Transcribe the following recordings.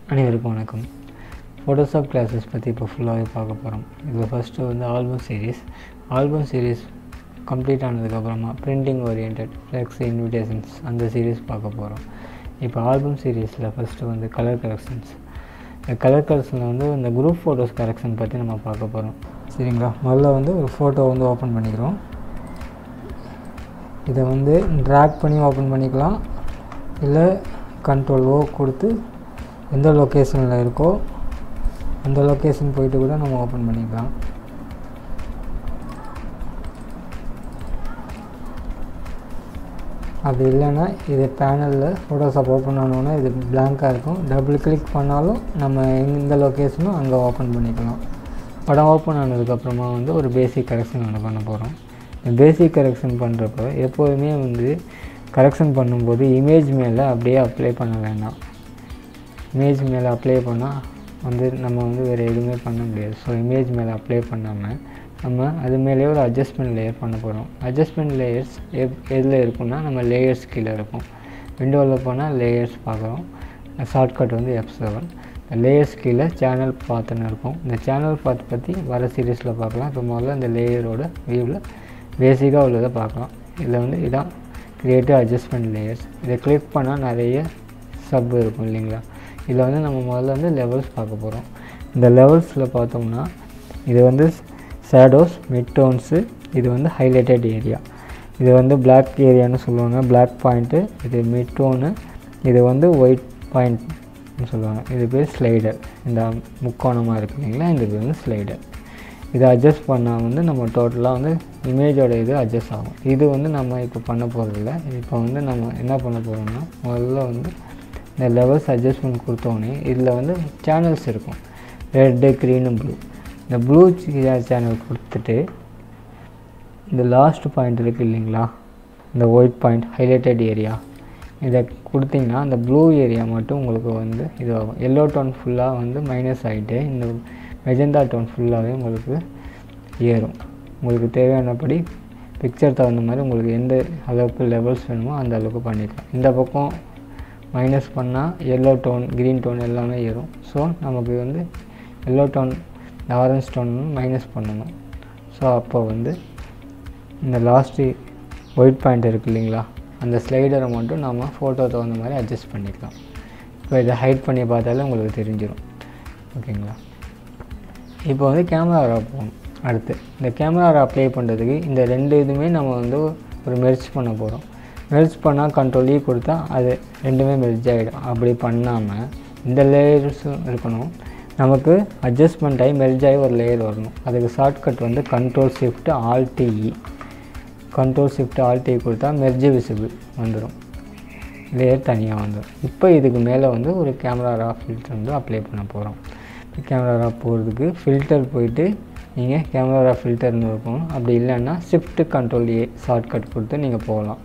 அனைவருக்கும் வணக்கம் Photoshop classes பற்றி இப்போ ஃபுல்லாகவே பார்க்க போகிறோம் இதில் ஃபஸ்ட்டு வந்து album series album series complete ஆனதுக்கப்புறமா பிரிண்டிங் ஓரியன்ட் ஃப்ளெக்ஸ் இன்விடேஷன்ஸ் அந்த சீரீஸ் பார்க்க போகிறோம் இப்போ ஆல்பம் சீரீஸில் ஃபஸ்ட்டு வந்து கலர் கலெக்ஷன்ஸ் இந்த கலர் கலெக்ஷனில் வந்து இந்த குரூப் ஃபோட்டோஸ் கலெக்ஷன் பற்றி நம்ம பார்க்க போகிறோம் சரிங்களா முதல்ல வந்து ஒரு ஃபோட்டோ வந்து ஓப்பன் பண்ணிக்கிறோம் இதை வந்து ட்ராக் பண்ணி ஓப்பன் பண்ணிக்கலாம் இல்லை கண்ட்ரோல் ஓ கொடுத்து எந்த லொக்கேஷனில் இருக்கோ அந்த லொக்கேஷன் போயிட்டு கூட நம்ம ஓப்பன் பண்ணிக்கலாம் அப்படி இல்லைன்னா இது பேனலில் ஃபோட்டோஷாப் ஓப்பன் ஆனோன்னா இது பிளாங்காக இருக்கும் டபுள் கிளிக் பண்ணாலும் நம்ம எந்த லொக்கேஷனும் அங்கே ஓப்பன் பண்ணிக்கலாம் படம் ஓப்பன் ஆனதுக்கப்புறமா வந்து ஒரு பேசிக் கரெக்ஷன் ஒன்று பண்ண போகிறோம் இந்த பேசிக் கரெக்ஷன் பண்ணுறப்ப எப்போதுமே வந்து கரெக்ஷன் பண்ணும்போது இமேஜ் மேலே அப்படியே அப்ளை பண்ண வேண்டாம் இமேஜ் மேலே அப்ளை பண்ணால் வந்து நம்ம வந்து வேறு எதுவுமே பண்ண முடியாது ஸோ இமேஜ் மேலே அப்ளை பண்ணாமல் நம்ம அது மேலேயே ஒரு அட்ஜஸ்ட்மெண்ட் லேயர் பண்ண போகிறோம் அட்ஜஸ்ட்மெண்ட் லேயர்ஸ் எப் எதில் இருக்குன்னா நம்ம லேயர்ஸ் கீழே இருக்கும் விண்டோவில் போனால் லேயர்ஸ் பார்க்குறோம் ஷார்ட்கட் வந்து எஃப் செவன் லேயர்ஸ் கீழே சேனல் பார்த்துன்னு இருக்கும் இந்த சேனல் பார்த்து பற்றி வர சீரீஸில் பார்க்கலாம் இப்போ முதல்ல இந்த லேயரோட வியூவில் பேசிக்காக உள்ளதை பார்க்கலாம் இதில் வந்து இதான் க்ரியேட்டிவ் அட்ஜஸ்ட்மெண்ட் லேயர்ஸ் இதை கிளிக் பண்ணால் நிறைய சப் இருக்கும் இல்லைங்களா இதில் வந்து நம்ம முதல்ல வந்து லெவல்ஸ் பார்க்க போகிறோம் இந்த லெவல்ஸில் பார்த்தோம்னா இது வந்து ஷேடோஸ் மிட் டோன்ஸு இது வந்து ஹைலைட்டட் ஏரியா இது வந்து பிளாக் ஏரியான்னு சொல்லுவாங்க பிளாக் பாயிண்ட்டு இது மிட் டோனு இது வந்து ஒயிட் பாயிண்ட்னு சொல்லுவாங்க இது பேர் ஸ்லைடர் இந்த முக்கோணமாக இருக்குது இல்லைங்களா இந்த பேர் வந்து ஸ்லைடர் இதை அட்ஜஸ்ட் பண்ணால் வந்து நம்ம டோட்டலாக வந்து இமேஜோட இது அட்ஜஸ்ட் ஆகும் இது வந்து நம்ம இப்போ பண்ண போகிறதில்ல இப்போ வந்து நம்ம என்ன பண்ண போகிறோம்னா முதல்ல வந்து இந்த லெவல்ஸ் அட்ஜஸ்ட்மெண்ட் கொடுத்தோடனே இதில் வந்து சேனல்ஸ் இருக்கும் ரெட்டு க்ரீனு ப்ளூ இந்த ப்ளூ சேனல் கொடுத்துட்டு இந்த லாஸ்ட் பாயிண்ட் இருக்குது இல்லைங்களா இந்த ஒயிட் பாயிண்ட் ஹைலைட்டட் ஏரியா இதை கொடுத்தீங்கன்னா அந்த ப்ளூ ஏரியா மட்டும் உங்களுக்கு வந்து இதுவாகும் எல்லோ டோன் ஃபுல்லாக வந்து மைனஸ் ஆகிட்டு இந்த மெஜந்தா டோன் ஃபுல்லாகவே உங்களுக்கு ஏறும் உங்களுக்கு தேவையானபடி பிக்சர் தகுந்த மாதிரி உங்களுக்கு எந்த அளவுக்கு லெவல்ஸ் வேணுமோ அந்த அளவுக்கு பண்ணிக்கலாம் இந்த பக்கம் மைனஸ் பண்ணால் எல்லோ டோன் க்ரீன் டோன் எல்லாமே ஏறும் ஸோ நமக்கு வந்து yellow tone orange tone minus பண்ணணும் ஸோ அப்போ வந்து இந்த லாஸ்ட்டு ஒயிட் பாயிண்ட் இருக்குது இல்லைங்களா அந்த ஸ்லைடரை மட்டும் நம்ம ஃபோட்டோ தகுந்த மாதிரி அட்ஜஸ்ட் பண்ணிக்கலாம் இப்போ இதை ஹைட் பண்ணி பார்த்தாலே உங்களுக்கு தெரிஞ்சிடும் ஓகேங்களா இப்போ வந்து கேமரா போகணும் அடுத்து இந்த கேமரா அப்ளை பண்ணுறதுக்கு இந்த ரெண்டு இதுவுமே நம்ம வந்து ஒரு மெர்ச் பண்ண போகிறோம் மெர்ச் பண்ணால் கண்ட்ரோல் ஈ கொடுத்தா அது ரெண்டுமே மெர்ஜ் ஆகிடும் அப்படி பண்ணாமல் இந்த லேயர்ஸும் இருக்கணும் நமக்கு அட்ஜஸ்ட்மெண்ட் ஆகி மெர்ஜ் ஆகி ஒரு லேயர் வரணும் அதுக்கு ஷார்ட்கட் வந்து control shift Alt E control shift Alt E கொடுத்தா மெர்ஜ் விசிபிள் வந்துடும் லேயர் தனியாக வந்துடும் இப்போ இதுக்கு மேலே வந்து ஒரு கேமரா ரா ஃபில்டர் வந்து அப்ளை பண்ண போகிறோம் கேமரா ரா போகிறதுக்கு ஃபில்டர் போயிட்டு நீங்கள் கேமரா ஃபில்டர்னு இருக்கும் அப்படி இல்லைன்னா ஷிஃப்ட் கண்ட்ரோல் ஏ ஷார்ட்கட் கொடுத்து நீங்கள் போகலாம்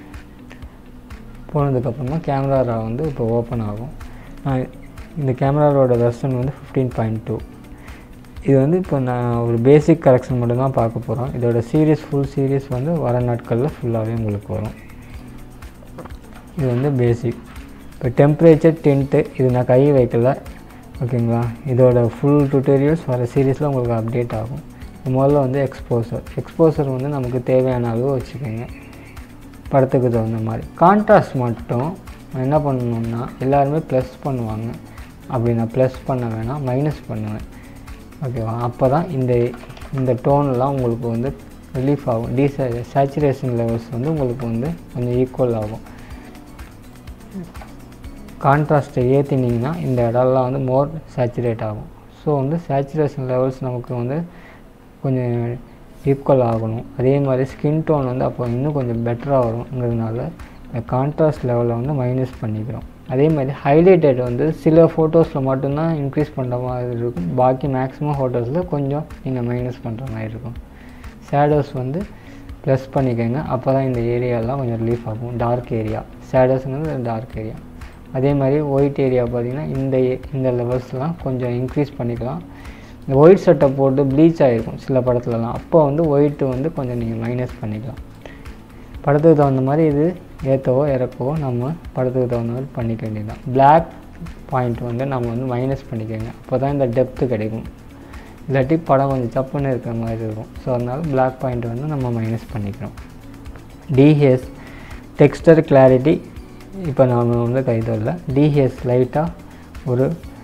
போனதுக்கப்புறமா கேமரா ரா வந்து இப்போ ஓப்பன் ஆகும் இந்த கேமராவோட வெர்ஷன் வந்து ஃபிஃப்டீன் பாயிண்ட் டூ இது வந்து இப்போ நான் ஒரு பேசிக் கரெக்ஷன் மட்டும்தான் பார்க்க போகிறோம் இதோட சீரியஸ் ஃபுல் சீரியஸ் வந்து வர நாட்களில் ஃபுல்லாகவே உங்களுக்கு வரும் இது வந்து பேசிக் இப்போ டெம்பரேச்சர் டென்ட்டு இது நான் கை வைக்கல ஓகேங்களா இதோட ஃபுல் டுட்டோரியல்ஸ் வர சீரீஸில் உங்களுக்கு அப்டேட் ஆகும் முதல்ல வந்து எக்ஸ்போசர் எக்ஸ்போசர் வந்து நமக்கு தேவையான அளவு வச்சுக்கோங்க படத்துக்கு தகுந்த மாதிரி கான்ட்ராஸ்ட் மட்டும் என்ன பண்ணணும்னா எல்லாருமே ப்ளஸ் பண்ணுவாங்க அப்படி நான் ப்ளஸ் பண்ண வேணாம் மைனஸ் பண்ணுவேன் ஓகேவா அப்போ தான் இந்த இந்த டோன்லாம் உங்களுக்கு வந்து ரிலீஃப் ஆகும் டீச சேச்சுரேஷன் லெவல்ஸ் வந்து உங்களுக்கு வந்து கொஞ்சம் ஈக்குவல் ஆகும் கான்ட்ராஸ்ட்டை ஏற்றினீங்கன்னா இந்த இடம்லாம் வந்து மோர் சேச்சுரேட் ஆகும் ஸோ வந்து சேச்சுரேஷன் லெவல்ஸ் நமக்கு வந்து கொஞ்சம் ஈக்குவல் ஆகணும் அதே மாதிரி ஸ்கின் டோன் வந்து அப்போ இன்னும் கொஞ்சம் பெட்டராக வருங்கிறதுனால இந்த கான்ட்ராஸ்ட் லெவலை வந்து மைனஸ் பண்ணிக்கிறோம் அதே மாதிரி ஹைலைட்டட் வந்து சில ஃபோட்டோஸில் மட்டும்தான் இன்க்ரீஸ் பண்ணுற மாதிரி இருக்கும் பாக்கி மேக்ஸிமம் ஃபோட்டோஸில் கொஞ்சம் நீங்கள் மைனஸ் பண்ணுற மாதிரி இருக்கும் ஷேடோஸ் வந்து ப்ளஸ் பண்ணிக்கோங்க அப்போ தான் இந்த ஏரியாலாம் கொஞ்சம் ரிலீஃப் ஆகும் டார்க் ஏரியா ஷேடோஸ்ங்கிறது டார்க் ஏரியா அதே மாதிரி ஒயிட் ஏரியா பார்த்திங்கன்னா இந்த இந்த லெவல்ஸ்லாம் கொஞ்சம் இன்க்ரீஸ் பண்ணிக்கலாம் இந்த ஒயிட் சட்டை போட்டு ப்ளீச் ஆகிருக்கும் சில படத்துலலாம் அப்போ வந்து ஒயிட்டு வந்து கொஞ்சம் நீங்கள் மைனஸ் பண்ணிக்கலாம் படத்துக்கு தகுந்த மாதிரி இது ஏற்றவோ இறக்கவோ நம்ம படத்துக்கு தகுந்த மாதிரி பண்ணிக்க வேண்டியதுதான் பிளாக் பாயிண்ட் வந்து நம்ம வந்து மைனஸ் பண்ணிக்கோங்க அப்போ தான் இந்த டெப்த்து கிடைக்கும் இல்லாட்டி படம் கொஞ்சம் சப்புன்னு இருக்கிற மாதிரி இருக்கும் ஸோ அதனால் பிளாக் பாயிண்ட் வந்து நம்ம மைனஸ் பண்ணிக்கிறோம் டிஹெச் டெக்ஸ்டர் கிளாரிட்டி இப்போ நாம் வந்து கைதொல்ல டிஹெச் லைட்டாக ஒரு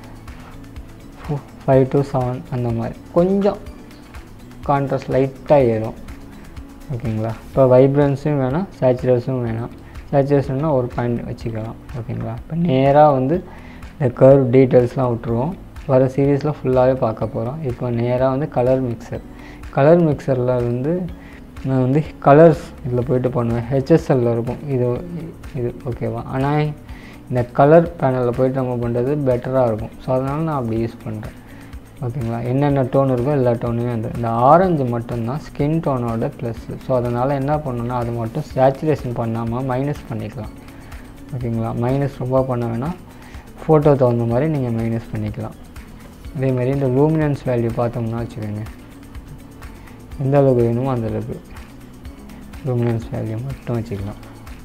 ஃபைவ் டு செவன் அந்த மாதிரி கொஞ்சம் கான்ட்ராஸ்ட் லைட்டாக ஏறும் ஓகேங்களா இப்போ வைப்ரன்ஸும் வேணாம் சேச்சுரேஷனும் வேணாம் சேச்சுரேஷன்னா ஒரு பாயிண்ட் வச்சுக்கலாம் ஓகேங்களா இப்போ நேராக வந்து இந்த கர்வ் டீட்டெயில்ஸ்லாம் விட்ருவோம் வர சீரீஸில் ஃபுல்லாகவே பார்க்க போகிறோம் இப்போ நேராக வந்து கலர் மிக்சர் கலர் மிக்சரில் வந்து நான் வந்து கலர்ஸ் இதில் போயிட்டு பண்ணுவேன் ஹெச்எஸ்எல்லில் இருக்கும் இது இது ஓகேவா ஆனால் இந்த கலர் பேனலில் போயிட்டு நம்ம பண்ணுறது பெட்டராக இருக்கும் ஸோ அதனால் நான் அப்படி யூஸ் பண்ணுறேன் ஓகேங்களா என்னென்ன டோன் இருக்கோ எல்லா டோனுமே வந்து இந்த ஆரஞ்சு மட்டும்தான் ஸ்கின் டோனோட ப்ளஸ் ஸோ அதனால் என்ன பண்ணணும்னா அது மட்டும் சேச்சுரேஷன் பண்ணாமல் மைனஸ் பண்ணிக்கலாம் ஓகேங்களா மைனஸ் ரொம்ப பண்ண வேணாம் ஃபோட்டோ தகுந்த மாதிரி நீங்கள் மைனஸ் பண்ணிக்கலாம் இதேமாரி இந்த லூமினன்ஸ் வேல்யூ பார்த்தோம்னா வச்சுக்கோங்க எந்த அளவுக்கு வேணுமோ அந்த அளவுக்கு லூமினன்ஸ் வேல்யூ மட்டும் வச்சுக்கலாம்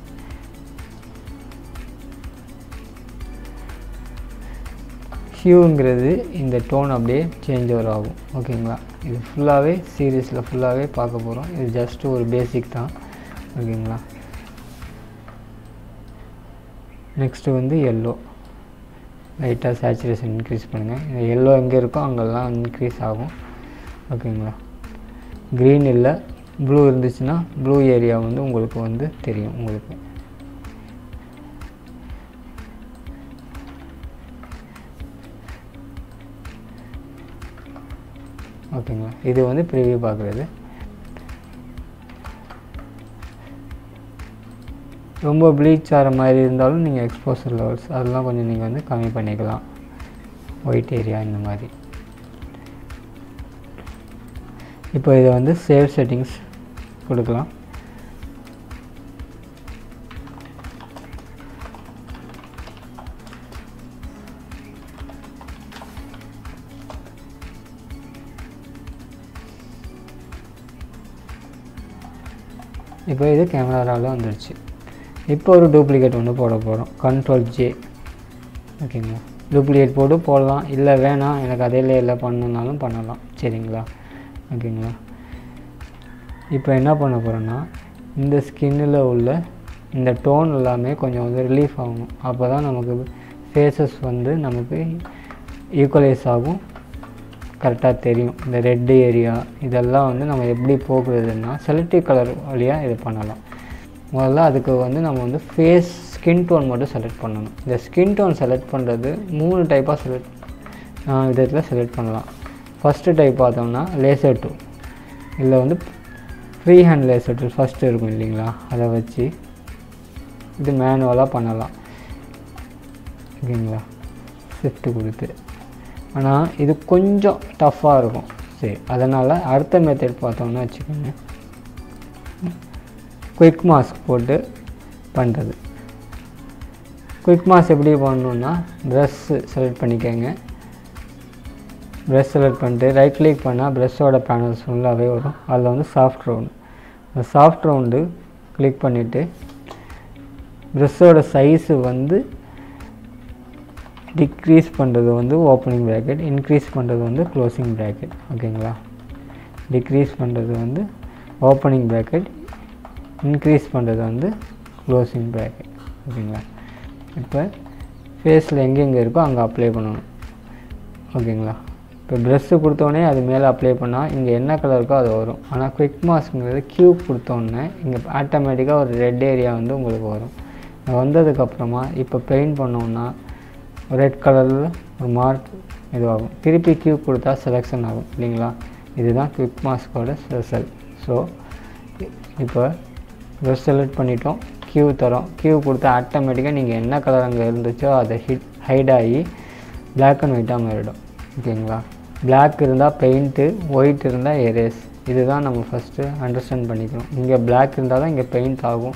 ஹியூங்கிறது இந்த டோன் அப்படியே சேஞ்ச் ஓவர் ஆகும் ஓகேங்களா இது ஃபுல்லாகவே சீரீஸில் ஃபுல்லாகவே பார்க்க போகிறோம் இது ஜஸ்ட் ஒரு பேசிக் தான் ஓகேங்களா நெக்ஸ்ட்டு வந்து எல்லோ லைட்டாக சேச்சுரேஷன் இன்க்ரீஸ் பண்ணுங்கள் இந்த எல்லோ எங்கே இருக்கோ அங்கெல்லாம் இன்க்ரீஸ் ஆகும் ஓகேங்களா க்ரீன் இல்லை ப்ளூ இருந்துச்சுன்னா ப்ளூ ஏரியா வந்து உங்களுக்கு வந்து தெரியும் உங்களுக்கு ஓகேங்களா இது வந்து ப்ரிவியூ பார்க்குறது ரொம்ப ப்ளீச் ஆகிற மாதிரி இருந்தாலும் நீங்கள் எக்ஸ்போசர் லெவல்ஸ் அதெல்லாம் கொஞ்சம் நீங்கள் வந்து கம்மி பண்ணிக்கலாம் ஒயிட் ஏரியா இந்த மாதிரி இப்போ இதை வந்து சேவ் செட்டிங்ஸ் கொடுக்கலாம் இப்போ இது கேமராவில் வந்துடுச்சு இப்போ ஒரு டூப்ளிகேட் ஒன்று போட போகிறோம் கண்ட்ரோல் ஜே ஓகேங்களா டூப்ளிகேட் போட்டு போடலாம் இல்லை வேணாம் எனக்கு அதே லேயரில் பண்ணணுன்னாலும் பண்ணலாம் சரிங்களா ஓகேங்களா இப்போ என்ன பண்ண போகிறோன்னா இந்த ஸ்கின்னில் உள்ள இந்த டோன் எல்லாமே கொஞ்சம் வந்து ரிலீஃப் ஆகணும் அப்போ தான் நமக்கு ஃபேஸஸ் வந்து நமக்கு ஈக்குவலைஸ் ஆகும் கரெக்டாக தெரியும் இந்த ரெட் ஏரியா இதெல்லாம் வந்து நம்ம எப்படி போக்குறதுன்னா செலக்டிவ் கலர் வழியாக இது பண்ணலாம் முதல்ல அதுக்கு வந்து நம்ம வந்து ஃபேஸ் ஸ்கின் டோன் மட்டும் செலக்ட் பண்ணணும் இந்த ஸ்கின் டோன் செலக்ட் பண்ணுறது மூணு டைப்பாக செலக்ட் விதத்தில் செலக்ட் பண்ணலாம் ஃபஸ்ட்டு டைப் பார்த்தோம்னா லேசர் டூ இதில் வந்து free hand lasso tool first இருக்கும் இல்லைங்களா அதை வச்சு இது மேனுவலாக பண்ணலாம் ஓகேங்களா ஷிஃப்ட்டு கொடுத்து ஆனால் இது கொஞ்சம் டஃப்பாக இருக்கும் சரி அதனால் அடுத்த மெத்தட் பார்த்தோம்னா வச்சுக்கோங்க குயிக் மாஸ்க் போட்டு பண்ணுறது குயிக் மாஸ்க் எப்படி பண்ணணுன்னா ப்ரெஷ்ஷு செலக்ட் பண்ணிக்கோங்க ப்ரெஷ் செலக்ட் பண்ணிட்டு ரைட் கிளிக் பண்ணால் ப்ரெஷ்ஷோட பேனல்ஸ் ஃபுல்லாகவே வரும் அதில் வந்து சாஃப்ட் ரவுண்டு அந்த சாஃப்ட் ரவுண்டு கிளிக் பண்ணிவிட்டு ப்ரெஷ்ஷோட சைஸு வந்து டிக்ரீஸ் பண்ணுறது வந்து ஓப்பனிங் ப்ராக்கெட் இன்க்ரீஸ் பண்ணுறது வந்து க்ளோசிங் ப்ராக்கெட் ஓகேங்களா டிக்ரீஸ் பண்ணுறது வந்து ஓப்பனிங் ப்ராக்கெட் இன்க்ரீஸ் பண்ணுறது வந்து க்ளோசிங் ப்ராக்கெட் ஓகேங்களா இப்போ ஃபேஸில் எங்கெங்கே இருக்கோ அங்கே அப்ளை பண்ணணும் ஓகேங்களா இப்போ ப்ரெஷ்ஷு கொடுத்தோடனே அது மேலே அப்ளை பண்ணால் இங்கே என்ன கலர் இருக்கோ அது வரும் ஆனால் குவிக் மாஸ்க்ங்கிறது க்யூப் கொடுத்தோன்னே இங்கே ஆட்டோமேட்டிக்காக ஒரு ரெட் ஏரியா வந்து உங்களுக்கு வரும் வந்ததுக்கப்புறமா இப்போ பெயிண்ட் பண்ணோன்னா ரெட் கலரில் ஒரு மார்க் இதுவாகும் திருப்பி க்யூப் கொடுத்தா செலெக்ஷன் ஆகும் இல்லைங்களா இதுதான் குவிக் மாஸ்கோட ஸ்பெஷல் ஸோ இப்போ ப்ரெஷ் செலக்ட் பண்ணிட்டோம் க்யூ தரோம் க்யூ கொடுத்தா ஆட்டோமேட்டிக்காக நீங்கள் என்ன கலர் அங்கே இருந்துச்சோ அதை ஹிட் ஹைட் ஆகி பிளாக் அண்ட் ஒயிட்டாக மாறிடும் ஓகேங்களா பிளாக் இருந்தால் பெயிண்ட்டு ஒயிட் இருந்தால் எரேஸ் இதுதான் நம்ம ஃபஸ்ட்டு அண்டர்ஸ்டாண்ட் பண்ணிக்கணும் இங்கே பிளாக் இருந்தால் தான் இங்கே பெயிண்ட் ஆகும்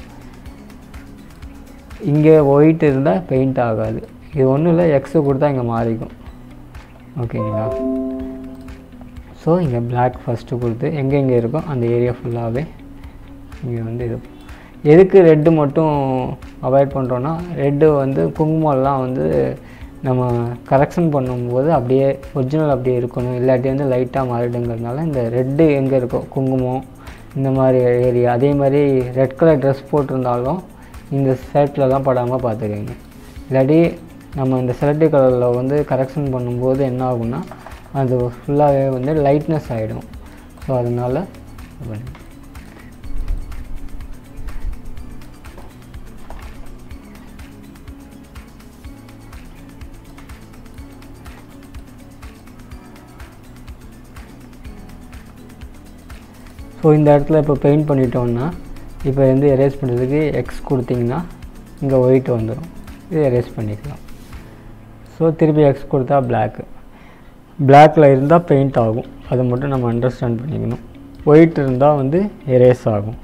இங்கே ஒயிட் இருந்தால் பெயிண்ட் ஆகாது இது ஒன்றும் இல்லை எக்ஸு கொடுத்தா இங்கே மாறிக்கும் ஓகேங்களா ஸோ இங்கே பிளாக் ஃபஸ்ட்டு கொடுத்து எங்கே எங்கே இருக்கோ அந்த ஏரியா ஃபுல்லாகவே இங்கே வந்து இது எதுக்கு ரெட்டு மட்டும் அவாய்ட் பண்ணுறோன்னா ரெட்டு வந்து குங்குமம்லாம் வந்து நம்ம கரெக்ஷன் பண்ணும்போது அப்படியே ஒரிஜினல் அப்படியே இருக்கணும் இல்லாட்டி வந்து லைட்டாக மாறிடுங்கிறதுனால இந்த ரெட்டு எங்கே இருக்கோ குங்குமம் இந்த மாதிரி ஏரியா அதே மாதிரி ரெட் கலர் ட்ரெஸ் போட்டிருந்தாலும் இந்த ஷர்ட்லலாம் படாமல் பார்த்துக்கோங்க இல்லாட்டி நம்ம இந்த செலக்டிவ் கலரில் வந்து கரெக்ஷன் பண்ணும்போது என்ன ஆகும்னா அது ஃபுல்லாகவே வந்து லைட்னஸ் ஆகிடும் ஸோ அதனால் இது பண்ணுங்க. ஸோ இந்த இடத்துல இப்போ பெயிண்ட் பண்ணிட்டோம்னா இப்போ வந்து எரேஸ் பண்ணுறதுக்கு எக்ஸ் கொடுத்தீங்கன்னா இங்கே ஒயிட் வந்துடும் இது எரேஸ் பண்ணிக்கலாம் ஸோ திருப்பி எக்ஸ் கொடுத்தா பிளாக்கு பிளாக்கில் இருந்தால் பெயிண்ட் ஆகும் அதை மட்டும் நம்ம அண்டர்ஸ்டாண்ட் பண்ணிக்கணும் ஒயிட் இருந்தால் வந்து எரேஸ் ஆகும்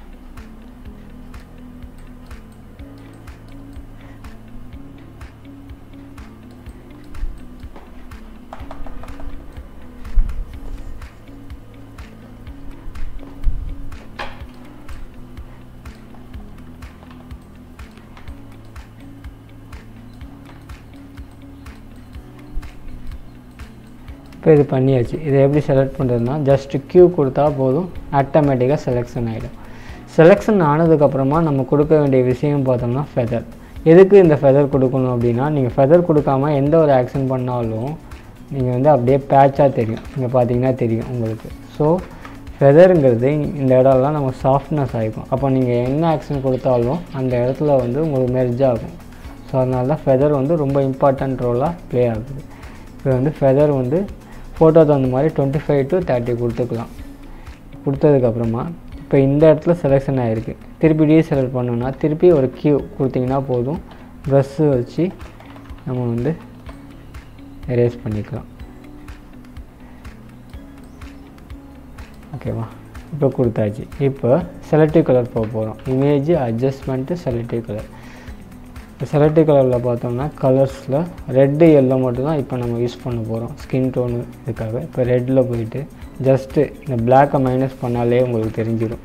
இப்போ இது பண்ணியாச்சு இதை எப்படி செலக்ட் பண்ணுறதுனா ஜஸ்ட் கியூ கொடுத்தா போதும் ஆட்டோமேட்டிக்காக செலெக்ஷன் ஆகிடும் செலெக்ஷன் ஆனதுக்கப்புறமா நம்ம கொடுக்க வேண்டிய விஷயம் பார்த்தோம்னா ஃபெதர் எதுக்கு இந்த ஃபெதர் கொடுக்கணும் அப்படின்னா நீங்கள் ஃபெதர் கொடுக்காம எந்த ஒரு ஆக்ஷன் பண்ணாலும் நீங்கள் வந்து அப்படியே பேட்சாக தெரியும் இங்கே பார்த்தீங்கன்னா தெரியும் உங்களுக்கு ஸோ ஃபெதருங்கிறது இந்த இடம்லாம் நம்ம சாஃப்ட்னஸ் ஆகிக்கும் அப்போ நீங்கள் என்ன ஆக்ஷன் கொடுத்தாலும் அந்த இடத்துல வந்து உங்களுக்கு மெர்ஜ் ஆகும் ஸோ அதனால தான் ஃபெதர் வந்து ரொம்ப இம்பார்ட்டன்ட் ரோலாக ப்ளே ஆகுது இப்போ வந்து ஃபெதர் வந்து ஃபோட்டோ தகுந்த மாதிரி டுவெண்ட்டி ஃபைவ் டு தேர்ட்டி கொடுத்துக்கலாம் கொடுத்ததுக்கப்புறமா இப்போ இந்த இடத்துல செலெக்ஷன் ஆகிருக்கு திருப்பி டீசெலக்ட் பண்ணோன்னா திருப்பி ஒரு கியூ கொடுத்தீங்கன்னா போதும் ப்ரஷ்ஷு வச்சு நம்ம வந்து எரேஸ் பண்ணிக்கலாம் ஓகேவா இப்போ கொடுத்தாச்சு இப்போ செலக்டிவ் கலர் போக போகிறோம் இமேஜ் அட்ஜஸ்ட்மெண்ட்டு செலக்டிவ் கலர் இப்போ செலக்டிவ் கலரில் பார்த்தோம்னா கலர்ஸில் ரெட்டு எல்லோ மட்டும்தான் இப்போ நம்ம யூஸ் பண்ண போகிறோம் ஸ்கின் டோனு இதுக்காக இப்போ ரெட்டில் போயிட்டு ஜஸ்ட்டு இந்த பிளாக்கை மைனஸ் பண்ணாலே உங்களுக்கு தெரிஞ்சிடும்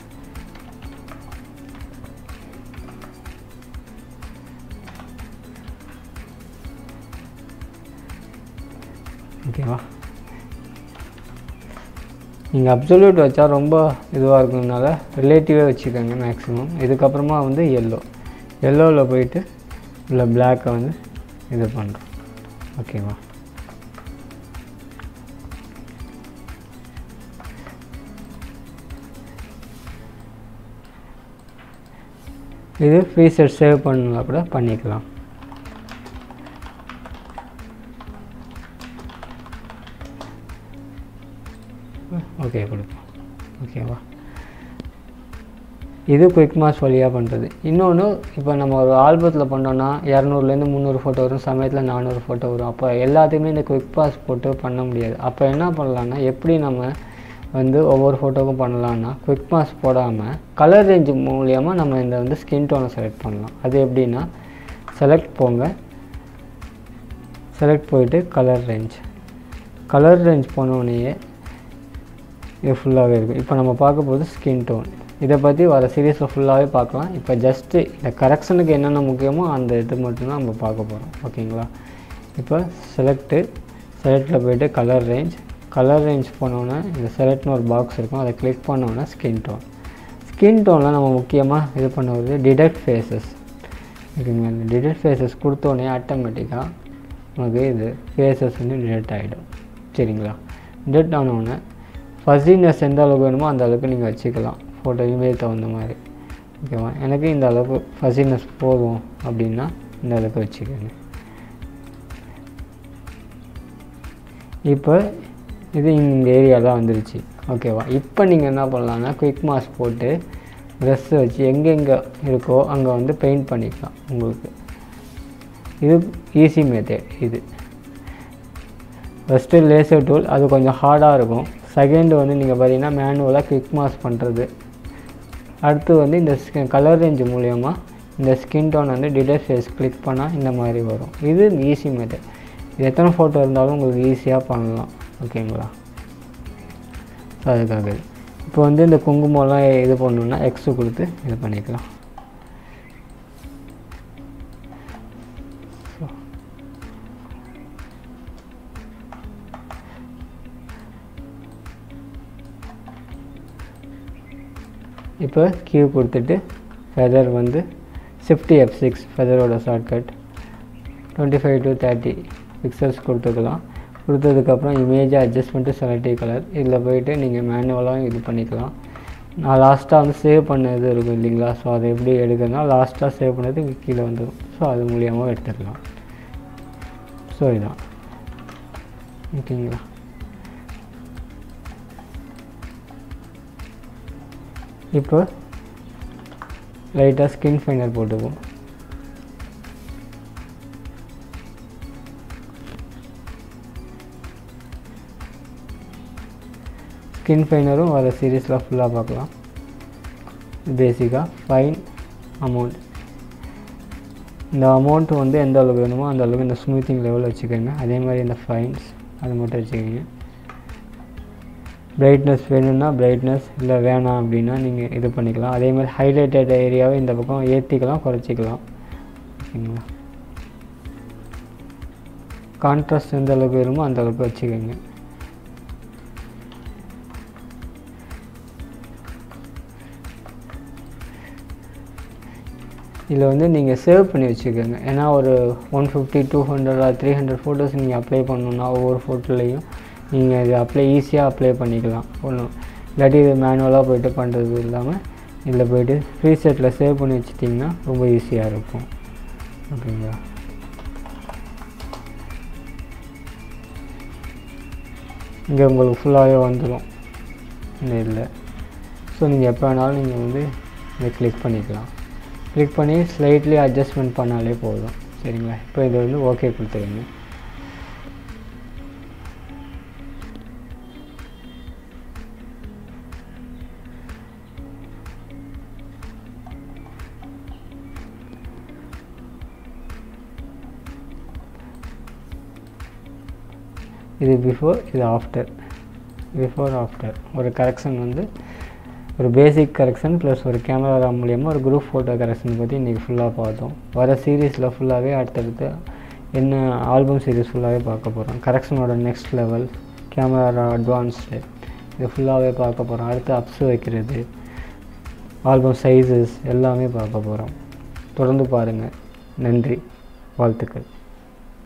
ஓகேவா நீங்கள் அப்சல்யூட் வச்சா ரொம்ப இதுவாக இருக்கிறதுனால ரிலேட்டிவே வச்சுக்கோங்க மேக்ஸிமம் இதுக்கப்புறமா வந்து எல்லோ எல்லோவில் போயிட்டு இல்லை பிளாக்கை வந்து இது பண்ணுறோம் ஓகேவா இது ஃப்ரீசர் சேவ் பண்ணா கூட பண்ணிக்கலாம் ஓகே கொடுப்போம் ஓகேவா இது குயிக் மாஸ் வழியாக பண்ணுறது இன்னொன்று இப்போ நம்ம ஒரு ஆல்பத்தில் பண்ணோன்னா இரநூறுலேருந்து முந்நூறு ஃபோட்டோ வரும் சமயத்தில் நானூறு ஃபோட்டோ வரும் அப்போ எல்லாத்தையுமே இந்த குயிக் பாஸ் போட்டு பண்ண முடியாது அப்போ என்ன பண்ணலான்னா எப்படி நம்ம வந்து ஒவ்வொரு ஃபோட்டோக்கும் பண்ணலான்னா குயிக் மாஸ் போடாமல் கலர் ரேஞ்சு மூலியமாக நம்ம இந்த வந்து ஸ்கின் டோனை செலக்ட் பண்ணலாம் அது எப்படின்னா செலக்ட் போங்க செலக்ட் போயிட்டு கலர் ரேஞ்ச் கலர் ரேஞ்ச் போனோடனேயே இது ஃபுல்லாகவே இருக்கும் இப்போ நம்ம பார்க்க போகிறது ஸ்கின் டோன் இதை பற்றி வர சீரீஸில் ஃபுல்லாகவே பார்க்கலாம் இப்போ ஜஸ்ட்டு இந்த கரெக்ஷனுக்கு என்னென்ன முக்கியமோ அந்த இது மட்டும்தான் நம்ம பார்க்க போகிறோம் ஓகேங்களா இப்போ செலக்ட்டு செலக்டில் போயிட்டு கலர் ரேஞ்ச் கலர் ரேஞ்ச் போனோன்னே இந்த செலக்ட்னு ஒரு பாக்ஸ் இருக்கும் அதை கிளிக் பண்ணோன்னே ஸ்கின் டோன் ஸ்கின் டோனில் நம்ம முக்கியமாக இது பண்ணுறது டிடெக்ட் ஃபேஸஸ் ஓகேங்களா இந்த டிடெக்ட் ஃபேஸஸ் கொடுத்தோன்னே ஆட்டோமேட்டிக்காக நமக்கு இது ஃபேஸஸ் வந்து டிடெக்ட் ஆகிடும் சரிங்களா டிடெக்ட் ஆனவுடனே ஃபஸ்டினஸ் எந்த அளவுக்கு வேணுமோ அந்த அளவுக்கு நீங்கள் வச்சுக்கலாம் ஃபோட்டோ இமேஜ் தகுந்த மாதிரி ஓகேவா எனக்கு இந்த அளவுக்கு ஃபஸ்டினஸ் போதும் அப்படின்னா இந்த அளவுக்கு வச்சுக்கோங்க இப்போ இது இந்த ஏரியாவில் வந்துருச்சு ஓகேவா இப்போ நீங்கள் என்ன பண்ணலான்னா குயிக் மாஸ் போட்டு ப்ரெஷ் வச்சு எங்கெங்கே இருக்கோ அங்கே வந்து பெயிண்ட் பண்ணிக்கலாம் உங்களுக்கு இது ஈஸி மெத்தட் இது ஃபஸ்ட்டு லேசர் டூல் அது கொஞ்சம் ஹார்டாக இருக்கும் செகண்ட் வந்து நீங்கள் பார்த்தீங்கன்னா மேனுவலாக குவிக் மாஸ் பண்ணுறது அடுத்து வந்து இந்த கலர் ரேஞ்ச் மூலயமா இந்த ஸ்கின் டோன் வந்து டிடர் ஃபேஸ் கிளிக் பண்ணால் இந்த மாதிரி வரும் இது ஈஸி மெத்தட் இது எத்தனை ஃபோட்டோ இருந்தாலும் உங்களுக்கு ஈஸியாக பண்ணலாம் ஓகேங்களா ஸோ அதுக்காக இது. இப்போ வந்து இந்த குங்குமம்லாம் இது பண்ணணுன்னா எக்ஸு கொடுத்து இது பண்ணிக்கலாம் இப்போ கியூ கொடுத்துட்டு ஃபெதர் வந்து ஷிஃப்டி எஃப் சிக்ஸ் ஃபெதரோட shortcut twenty five to thirty pixels கொடுத்துக்கலாம் கொடுத்ததுக்கப்புறம் இமேஜை அட்ஜஸ்ட் பண்ணிட்டு செலக்டிவ் கலர் இதில் போயிட்டு நீங்கள் மேனுவலாக இது பண்ணிக்கலாம் நான் லாஸ்ட்டாக வந்து சேவ் பண்ணது இருக்கும் இல்லைங்களா ஸோ அதை எப்படி எடுக்கிறதுனா லாஸ்ட்டாக சேவ் பண்ணது கீழே வந்துடும் ஸோ அது மூலியமாக எடுத்துக்கலாம் ஸோ இதான் ஓகேங்களா இப்போ லைட்டாக ஸ்கின் ஃபைனர் போட்டுக்குவோம் ஸ்கின் ஃபைனரும் வர சீரீஸில் ஃபுல்லாக பார்க்கலாம் பேசிக்காக ஃபைன் அமௌண்ட் இந்த அமௌண்ட் வந்து எந்த அளவுக்கு வேணுமோ அந்த அளவுக்கு இந்த ஸ்மூத்திங் லெவல் வச்சுக்கோங்க அதே மாதிரி இந்த ஃபைன்ஸ் அது மட்டும் வச்சுக்கோங்க பிரைட்னஸ் வேணும்னா பிரைட்னஸ் இல்லை வேணாம் அப்படின்னா நீங்கள் இது பண்ணிக்கலாம் அதே மாதிரி ஹைலைட்டட் ஏரியாவை இந்த பக்கம் ஏற்றிக்கலாம் குறைச்சிக்கலாம் ஓகேங்களா கான்ட்ராஸ்ட் எந்த அளவுக்கு வேணுமோ அந்த அளவுக்கு வச்சுக்கோங்க இதில் வந்து நீங்கள் சேவ் பண்ணி வச்சுக்கோங்க ஏன்னா ஒரு one fifty two hundred or three hundred photos நீங்கள் அப்ளை பண்ணணுன்னா ஒவ்வொரு ஃபோட்டோலையும் நீங்கள் இது அப்ளை ஈஸியாக அப்ளை பண்ணிக்கலாம் ஒன்றும் இல்லாட்டி இது மேனுவலாக போயிட்டு பண்ணுறது இல்லாமல் இதில் போயிட்டு ஃப்ரீ செட்டில் சேவ் பண்ணி வச்சிட்டிங்கன்னா ரொம்ப ஈஸியாக இருக்கும் ஓகேங்களா இங்கே உங்களுக்கு ஃபுல்லாகவே வந்துடும் இந்த இதில் ஸோ நீங்கள் எப்போ வேணாலும் நீங்கள் வந்து இதை கிளிக் பண்ணிக்கலாம் கிளிக் பண்ணி ஸ்லைட்லி அட்ஜஸ்ட்மெண்ட் பண்ணாலே போதும் சரிங்களா இப்போ இதை வந்து ஓகே கொடுத்துருங்க இது பிஃபோர் இது ஆஃப்டர் பிஃபோர் ஆஃப்டர் ஒரு கரெக்ஷன் வந்து ஒரு பேசிக் கரெக்ஷன் ப்ளஸ் ஒரு கேமரா மூலியமாக ஒரு குரூப் ஃபோட்டோ கரெக்ஷன் பற்றி இன்றைக்கி ஃபுல்லாக பார்த்தோம் வர சீரீஸில் ஃபுல்லாகவே அடுத்தடுத்து என்ன ஆல்பம் சீரீஸ் ஃபுல்லாகவே பார்க்க போகிறோம் கரெக்ஷனோட நெக்ஸ்ட் லெவல் கேமரா அட்வான்ஸ்டு இது ஃபுல்லாகவே பார்க்க போகிறோம் அடுத்து அப்ஸ் வைக்கிறது ஆல்பம் சைஸஸ் எல்லாமே பார்க்க போகிறோம் தொடர்ந்து பாருங்கள் நன்றி வாழ்த்துக்கள்